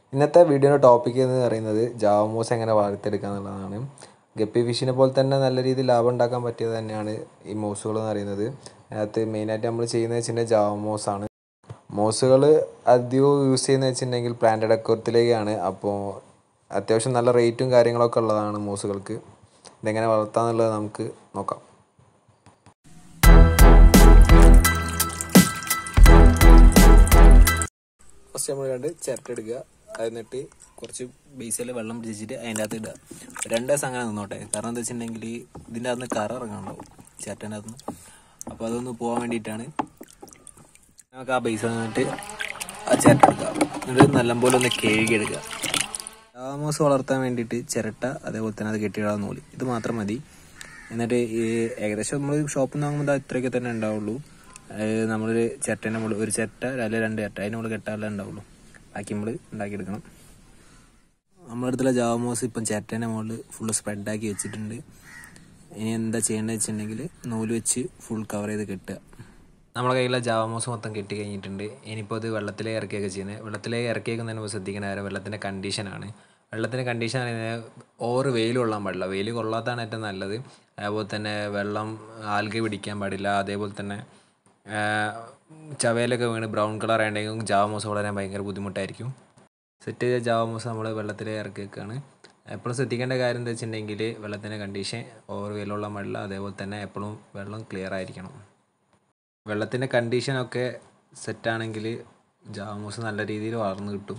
ഇന്നത്തെ വീഡിയോയുടെ ടോപ്പിക് എന്ന് പറയുന്നത് ജാവമോസ് എങ്ങനെ വളർത്തിയെടുക്കുക എന്നുള്ളതാണ് ഗപ്പി ഫിഷിനെ പോലെ തന്നെ നല്ല രീതിയിൽ ലാഭം ഉണ്ടാക്കാൻ പറ്റിയത് തന്നെയാണ് ഈ മോസുകൾ എന്ന് പറയുന്നത് അതിനകത്ത് മെയിനായിട്ട് നമ്മൾ ചെയ്യുന്നത് വെച്ചിട്ടുണ്ടെങ്കിൽ ജാവമോസ് ആണ് മോസുകൾ അധികവും യൂസ് ചെയ്യുന്നത് വെച്ചിട്ടുണ്ടെങ്കിൽ പ്ലാന്റഡ് അക്വത്തിലേക്കാണ് അപ്പോൾ അത്യാവശ്യം നല്ല റേറ്റും കാര്യങ്ങളൊക്കെ ഉള്ളതാണ് മോസുകൾക്ക് ഇതെങ്ങനെ വളർത്താമെന്നുള്ളത് നമുക്ക് നോക്കാം ഫസ്റ്റ് നമ്മൾ കണ്ട് ചിരട്ട എടുക്കുക എന്നിട്ട് കുറച്ച് ബേസിൽ വെള്ളം പിടിച്ചിട്ട് അതിൻ്റെ അകത്ത് ഇടുക രണ്ട് ദിവസം അങ്ങനെ നിന്നോട്ടെ കാരണം എന്താ വെച്ചിട്ടുണ്ടെങ്കിൽ ഇതിൻ്റെ അകത്ത് കറ ഇറങ്ങാനുണ്ടാവും ചിരട്ടേൻ്റെ അകത്ത് അപ്പോൾ അതൊന്ന് പോകാൻ വേണ്ടിയിട്ടാണ് നമുക്ക് ആ ബേസ് വന്നിട്ട് ആ ചിരട്ട എടുക്കുക എന്നിട്ട് നല്ലപോലെ ഒന്ന് കഴുകിയെടുക്കുക രാമോസ് വളർത്താൻ വേണ്ടിയിട്ട് ചിരട്ട അതേപോലെ തന്നെ അത് കെട്ടിയിടാൻ നൂല് ഇത് മാത്രം മതി എന്നിട്ട് ഈ ഏകദേശം നമ്മൾ ഷോപ്പിൽ നിന്ന് വാങ്ങുമ്പോൾ ഇത്രയൊക്കെ തന്നെ ഉണ്ടാവുള്ളൂ അതായത് നമ്മളൊരു ചിരട്ടേൻ്റെ മുകളിൽ ഒരു ചിരട്ട അല്ലെങ്കിൽ രണ്ട് ചിരട്ട അതിൻ്റെ മുകളിൽ കെട്ടാലേ ഉണ്ടാവുള്ളൂ ബാക്കി നമ്മൾ ഉണ്ടാക്കിയെടുക്കണം നമ്മുടെ അടുത്തുള്ള ജാവമോസ് ഇപ്പം ചിരട്ടേൻ്റെ മുകളിൽ ഫുള്ള് സ്പ്രെഡാക്കി വെച്ചിട്ടുണ്ട് ഇനി എന്താ ചെയ്യേണ്ടത് വെച്ചിട്ടുണ്ടെങ്കിൽ നൂല് വെച്ച് ഫുൾ കവർ ചെയ്ത് കെട്ടുക നമ്മുടെ കയ്യിലുള്ള ജാവമോസ് മൊത്തം കെട്ടി കഴിഞ്ഞിട്ടുണ്ട് ഇനിയിപ്പോൾ ഇത് വെള്ളത്തിലേക്ക് ഇറക്കിയൊക്കെ ചെയ്യുന്നത് വെള്ളത്തിലേക്ക് ഇറക്കിയേക്കുന്നതിന് ശ്രദ്ധിക്കേണ്ട കാര്യം വെള്ളത്തിൻ്റെ കണ്ടീഷനാണ് വെള്ളത്തിൻ്റെ കണ്ടീഷൻ പറയുന്നത് ഓവർ വെയിൽ കൊള്ളാൻ പാടില്ല വെയിൽ കൊള്ളാത്തതാണ് ഏറ്റവും നല്ലത് അതുപോലെ തന്നെ വെള്ളം ആൽഗ പിടിക്കാൻ പാടില്ല അതേപോലെ തന്നെ ചവയിലൊക്കെ വീണ് ബ്രൗൺ കളർ ആയിട്ടുണ്ടെങ്കിൽ ജാവമോസ് വളരാൻ ഭയങ്കര ബുദ്ധിമുട്ടായിരിക്കും സെറ്റ് ചെയ്ത ജാവമോസ് നമ്മൾ വെള്ളത്തിൽ ഇറക്കി വെക്കുകയാണ് എപ്പോഴും ശ്രദ്ധിക്കേണ്ട കാര്യം എന്താ വെച്ചിട്ടുണ്ടെങ്കിൽ വെള്ളത്തിൻ്റെ കണ്ടീഷൻ ഓവർ വെയിലുള്ള പാടില്ല അതേപോലെ തന്നെ എപ്പോഴും വെള്ളം ക്ലിയർ ആയിരിക്കണം വെള്ളത്തിൻ്റെ കണ്ടീഷനൊക്കെ സെറ്റാണെങ്കിൽ ജാമൂസ് നല്ല രീതിയിൽ വളർന്നു കിട്ടും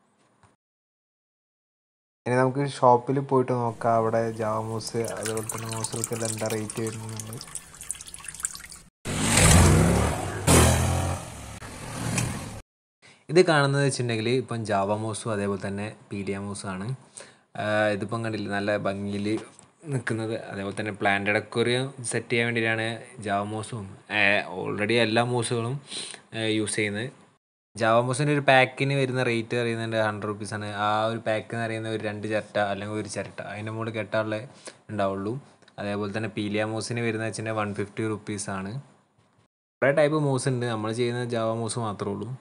ഇനി നമുക്ക് ഷോപ്പിൽ പോയിട്ട് നോക്കാം അവിടെ ജാമൂസ് അതുപോലെ തന്നെ മോസുകൾക്കെല്ലാം എന്താ റേറ്റ് വരുന്നുണ്ട് ഇത് കാണുന്നത് വെച്ചിട്ടുണ്ടെങ്കിൽ ഇപ്പം ജാവമോസും അതേപോലെ തന്നെ പീലിയാമോസും ആണ് ഇതിപ്പം കണ്ടില്ല നല്ല ഭംഗിയിൽ നിൽക്കുന്നത് അതേപോലെ തന്നെ പ്ലാന്റ് അക്വറിയം സെറ്റ് ചെയ്യാൻ വേണ്ടിയിട്ടാണ് ജാവമോസും ഓൾറെഡി എല്ലാ മോസുകളും യൂസ് ചെയ്യുന്നത് ജാവമോസിൻ്റെ ഒരു പാക്കിന് വരുന്ന റേറ്റ് പറയുന്നത് ഹൺഡ്രഡ് റുപ്പീസാണ് ആ ഒരു പാക്ക് എന്ന് പറയുന്നത് ഒരു രണ്ട് ചിരട്ട അല്ലെങ്കിൽ ഒരു ചിരട്ട അതിൻ്റെ മുകളിൽ കെട്ടാനുള്ള ഉണ്ടാവുള്ളൂ അതേപോലെ തന്നെ പീലിയാമോസിന് വരുന്നത് വെച്ചിട്ടുണ്ടെങ്കിൽ വൺ ഫിഫ്റ്റി റുപ്പീസാണ് കുറേ ടൈപ്പ് മോസ് ഉണ്ട് നമ്മൾ ചെയ്യുന്ന ജാവ മോസ് മാത്രമേ ഉള്ളൂ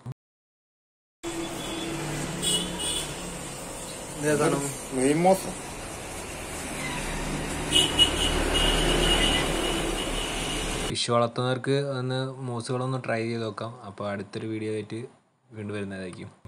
ഫിഷ് വളർത്തുന്നവർക്ക് ഒന്ന് മോസുകളൊന്ന് ട്രൈ ചെയ്ത് നോക്കാം അപ്പോൾ അടുത്തൊരു വീഡിയോ ആയിട്ട് വീണ്ടും വരുന്നതായിരിക്കും